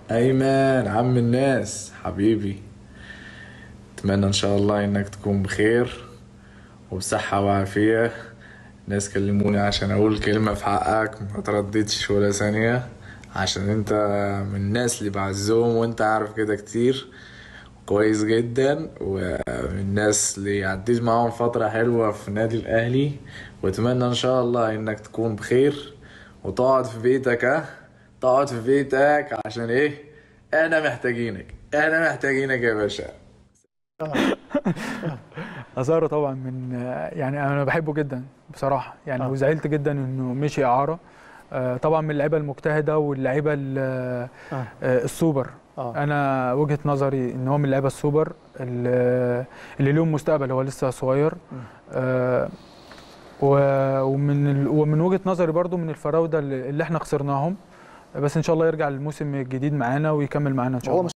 ايمن عم الناس حبيبي اتمنى ان شاء الله انك تكون بخير وبصحة وعافية الناس كلموني عشان اقول كلمة في حقك ما ترددش ولا ثانية عشان انت من الناس اللي بعزهم وانت عارف كده كتير كويس جدا ومن الناس اللي عديت معاهم فترة حلوة في النادي الأهلي وأتمنى إن شاء الله إنك تكون بخير وتقعد في بيتك ها تقعد في بيتك عشان إيه؟ إحنا محتاجينك إحنا محتاجينك يا باشا أزارو طبعا من يعني أنا بحبه جدا بصراحة يعني آه. وزعلت جدا إنه مشي إعارة آه، طبعا من اللعيبة المجتهدة واللعيبة ال- آه. آه، السوبر اه انا وجهه نظري ان هو من اللعيبه السوبر اللي اللي لهم مستقبل هو لسه صغير آه، و- ومن ال- ومن وجهه نظري برضو من الفراوده اللي اللي احنا خسرناهم بس ان شاء الله يرجع الموسم الجديد معانا ويكمل معانا ان شاء هو الله